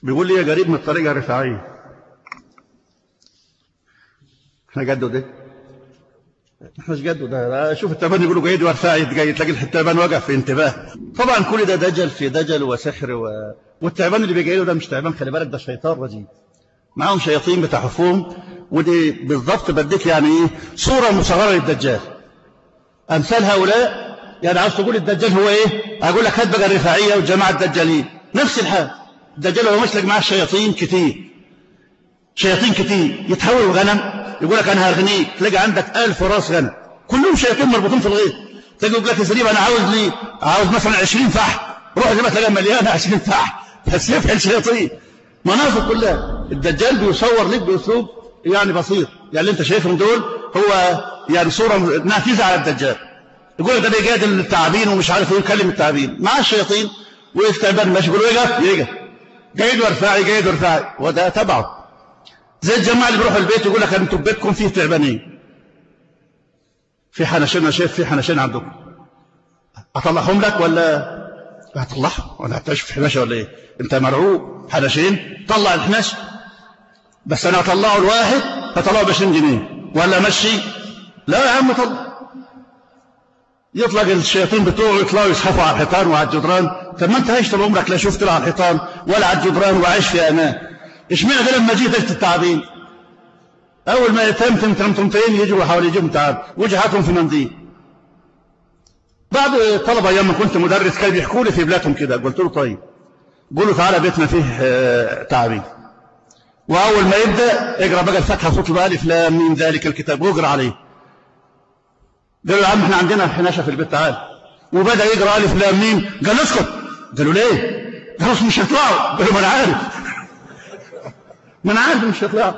بيقول لي يا قريب من الطريقة الرفاعية احنا جدوا ده احنا مش جدوا ده شوف التبان يقولوا جيد ورفاعي جاي تلاقي التبان وقع في انتباه طبعا كل ده دجل في دجل وسحر و... والتعبان اللي بيجي له ده مش تعبان خلي بالك ده شيطان رجيم معاهم شياطين بتحفهم ودي بالضبط بديك يعني ايه صورة مصغرة للدجال أمثال هؤلاء يعني عاوز تقول الدجال هو ايه أقول لك هات بقى الرفاعية والجماعة الدجالين نفس الحال الدجال هو مسلك معاه شياطين كتير شياطين كتير يتحولوا غنم يقول لك أنا هغنيك تلاقي عندك ألف راس غنم كلهم شياطين مربوطين في الغيط تلاقي يقول لك يا سليم أنا عاوز لي عاوز مثلا 20 فحم روح زي ما تلاقيها مليانة 20 فحم بس يفعل شياطين مناظر كلها الدجال بيصور لك بأسلوب يعني بسيط يعني اللي انت شايفهم دول هو يعني صورة نافذة على الدجال يقول ده بيجادل التعابين ومش عارف ايه يكلم التعابين مع الشياطين ويفتعبان ماشي يقول يقف يقف جيد ورفاعي جيد ورفاعي وده تبعه زي الجماعة اللي بيروحوا البيت يقول لك انتوا بيتكم فيه تعبانين في حنشين انا شايف في حنشين عندكم اطلعهم لك ولا هتطلعهم ولا هتعيش في حناشه ولا ايه انت مرعوب حنشين طلع الحناش بس انا اطلعه الواحد هطلعه ب 20 جنيه ولا مشي لا يا عم طلع يطلق الشياطين بتوعه يطلعوا يزحفوا على الحيطان وعلى الجدران طب ما انت عايش طول عمرك لا شفت لا على الحيطان ولا على الجدران وعايش في امان اشمعنى ده لما جيت التعابين اول ما يتم تمتمتين يجوا حوالي يجيبوا تعاب وجهاتهم في منديل بعض طلبة ايام ما كنت مدرس كانوا بيحكوا لي في بلادهم كده قلت له طيب قولوا تعالى بيتنا فيه تعابين واول ما يبدا اقرا بقى الفاتحه صوت الالف لام ميم ذلك الكتاب واقرا عليه قالوا يا عم احنا عندنا حناشه في البيت تعال وبدا يقرا الف لام ميم قال له اسكت قالوا ليه قالوا مش هيطلعوا قالوا ما انا عارف ما انا عارف مش هيطلعوا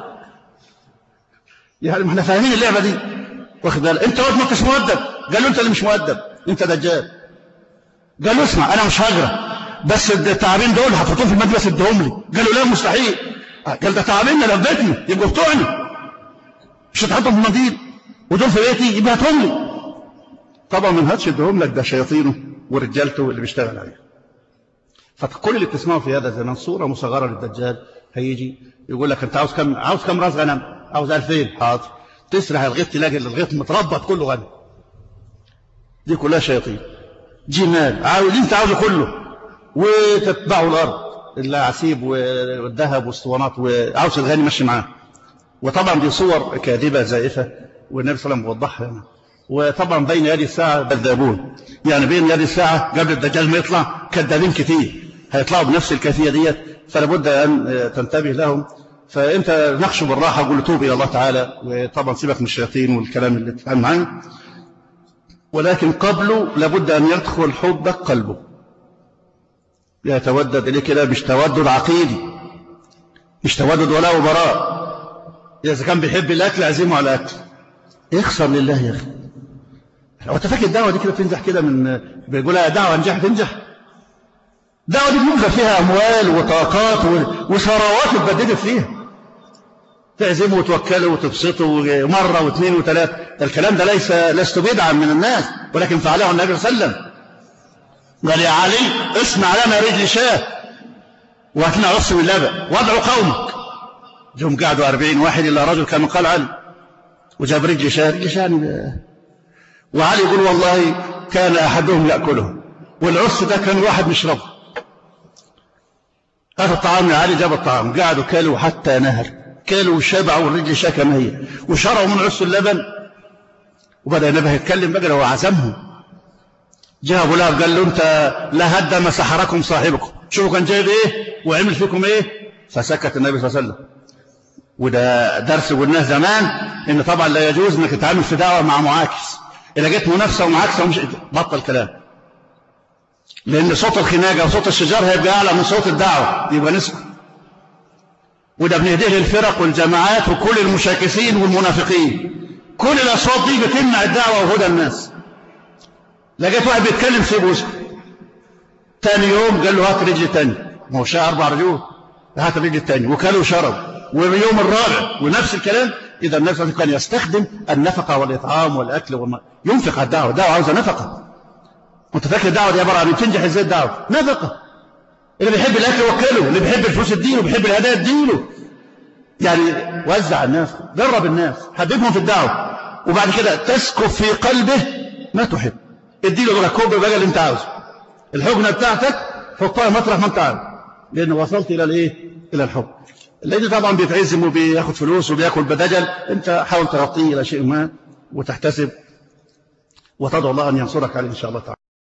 يعني ما احنا فاهمين اللعبه دي واخد بالك انت قلت ما انتش مؤدب قال له انت اللي مش مؤدب انت دجال قال له اسمع انا مش هقرا بس التعابين دول هتحطهم في المدرسه اديهم لي قالوا لا مستحيل قال ده تعابيننا لو بيتنا يبقوا بتوعني مش هتحطهم في المنديل ودول في بيتي يبقى هاتهم لي طبعا ما هاتش اديهم لك ده شياطينه ورجالته اللي بيشتغل عليه فكل اللي بتسمعه في هذا الزمان صوره مصغره للدجال هيجي يقول لك انت عاوز كم عاوز كم راس غنم عاوز 2000 حاضر تسرح الغيط تلاقي الغيط متربط كله غنم دي كلها شياطين جمال عاوز انت عاوزه كله وتتبعه الارض العسيب والذهب والاسطوانات وعاوز الغني ماشي معاه وطبعا دي صور كاذبه زائفه والنبي صلى الله عليه وسلم وضحها هنا وطبعا بين يدي الساعه كذابون يعني بين يدي الساعه قبل الدجال ما يطلع كذابين كتير هيطلعوا بنفس الكيفيه ديت فلا بد ان تنتبه لهم فانت نقشه بالراحه وقول له توب الى الله تعالى وطبعا سيبك من الشياطين والكلام اللي تفهم معاه ولكن قبله لابد ان يدخل حبك قلبه يتودد إليه كده مش تودد عقيدي مش تودد ولا وبراء إذا كان بيحب الأكل عزيمه على الأكل اخسر لله يا أخي هو أنت فاكر الدعوة دي كده بتنجح كده من بيقولها دعوة نجح تنجح الدعوة دي بيبقى فيها أموال وطاقات وثروات اتبددت فيها تعزمه وتوكله وتبسطه مرة واثنين وثلاث الكلام ده ليس لست بدعا من الناس ولكن فعله النبي صلى الله عليه وسلم قال يا علي اسمع لنا رجل شاه وهات لنا رص من لبن وادعو قومك جم قعدوا أربعين واحد إلا رجل كما قال علي وجاب رجل شاه رجل شاه وعلي يقول والله كان أحدهم يأكله والعص ده كان واحد مشربه هات الطعام يا علي جاب الطعام قعدوا كلوا حتى نهر كلوا وشبعوا والرجل شاه كما هي وشربوا من عص اللبن وبدأ النبي يتكلم بقى هو عزمهم جاء ابو لهب قال له انت لا هدم سحركم صاحبكم شوفوا كان جايب ايه وعمل فيكم ايه فسكت النبي صلى الله عليه وسلم وده درس قلناه زمان ان طبعا لا يجوز انك تتعامل في دعوه مع معاكس اذا جت منافسه ومعاكسه ومش بطل كلام لان صوت الخناقه وصوت الشجار هيبقى اعلى من صوت الدعوه يبقى نسكت وده بنهديه للفرق والجماعات وكل المشاكسين والمنافقين كل الاصوات دي بتمنع الدعوه وهدى الناس لقيت واحد بيتكلم في بوسه تاني يوم قال له هات رجل تاني ما هو شاء أربع رجول هات الرجل التاني وكلوا وشرب واليوم الرابع ونفس الكلام إذا النبي كان يستخدم النفقة والإطعام والأكل والما ينفق على الدعوة الدعوة عاوزة نفقة وانت فاكر الدعوة دي عبارة عن تنجح ازاي الدعوة نفقة اللي بيحب الاكل وكله اللي بيحب الفلوس اديله بيحب الهدايا اديله يعني وزع الناس درب الناس حببهم في الدعوه وبعد كده تسكب في قلبه ما تحب اديله دول كوب بقى اللي انت عاوزه الحجنه بتاعتك حطها مطرح ما انت عاوز لان وصلت الى الايه الى الحب لان طبعا بيتعزم وبياخد فلوس وبياكل بدجل انت حاول تغطيه الى شيء ما وتحتسب وتدعو الله ان ينصرك عليه ان شاء الله تعالى